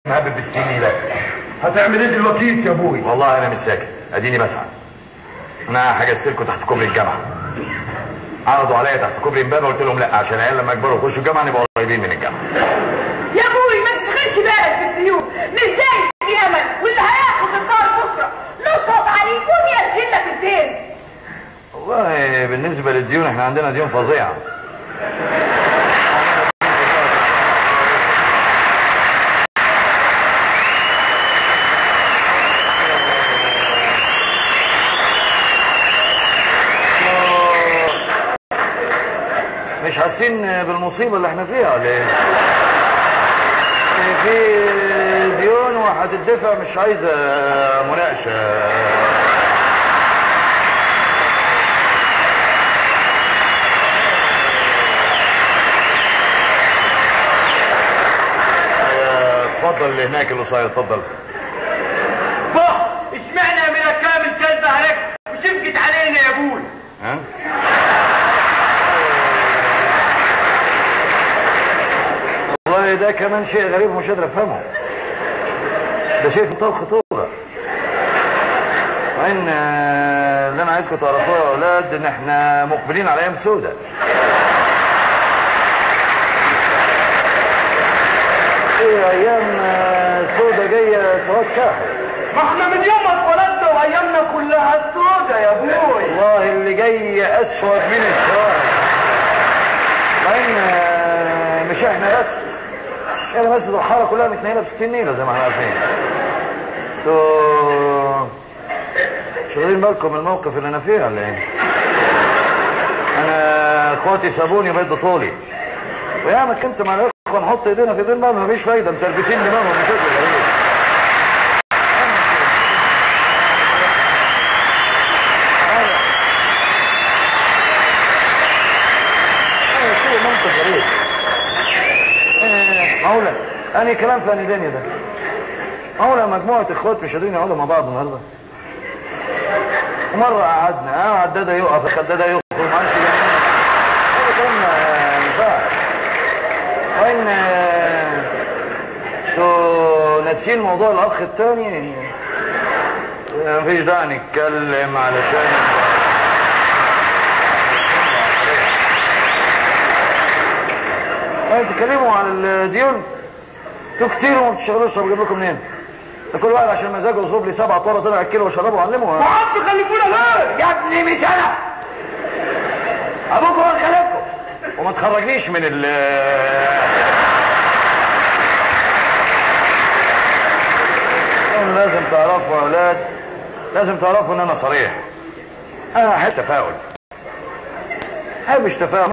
مهبب بستيني لك هتعمل ايه دلوقتي يا ابوي والله انا مش ساكت اديني بسعى انا حجزت لكم تحت كوبري الجامعه عرضوا عليا تحت كوبري امبابه قلت لهم لا عشان العيال لما يكبروا يخشوا الجامعه نبقى قريبين من الجامعه يا ابوي ما تشغلش بالك بالديون مش جايز في امل واللي هياخد الدار بكره نصعب عليه يكون يرشد لك الدين والله بالنسبه للديون احنا عندنا ديون فظيعه مش حاسين بالمصيبه اللي احنا فيها ولا ايه؟ في ديون وهتدفع مش عايزه مناقشه اتفضل اللي هناك اللي صاير اتفضل با اشمعنى من كامل كلب عليك وشبكت علينا يا ابوي ها والله ده كمان شيء غريب مش قادر افهمه ده شيء في منتهى الخطوره مع ان آه، اللي انا عايزكم تعرفوه يا اولاد ان احنا مقبلين على ايام سودة في ايام آه، سودة جايه سواد كاحل ما احنا من يوم ما اتولدنا وايامنا كلها سودة يا ابوي والله اللي جاي اسود من السواد مع ان آه، مش احنا بس مش احنا بس ده الحاره كلها متنيله ب 60 نيله زي ما احنا عارفين انتوا مش واخدين بالكم من الموقف اللي انا فيه ولا ايه؟ انا اخواتي سابوني بيض طولي وياما اتكلمت مع الاخوه نحط ايدينا في ايدين بعض مفيش فايده متربسين دماغهم مش قادر ايه ايه شيء منطق غريب ايه معقولة أنا كلام في أني دنيا ده معقولة مجموعة إخوات مش قادرين يقعدوا مع بعض النهاردة ومرة قعدنا اه عدادة يقف الخدادة يخرج معلش يعني هذا كلام ما ينفعش وإن آه، انتوا ناسيين موضوع الأخ التاني آه، مفيش داعي نتكلم علشان يعني تتكلموا عن الديون انتوا كتير وما بتشتغلوش طب اجيب لكم منين؟ ده كل واحد عشان مزاجه يصرف لي سبع طاره طلع اكله واشربه وعلمه وقعدت خلفونا ليه يا ابني مش انا ابوكم هو اللي خلفكم وما تخرجنيش من ال لازم تعرفوا يا اولاد لازم تعرفوا ان انا صريح انا احب تفاؤل احبش تفاؤل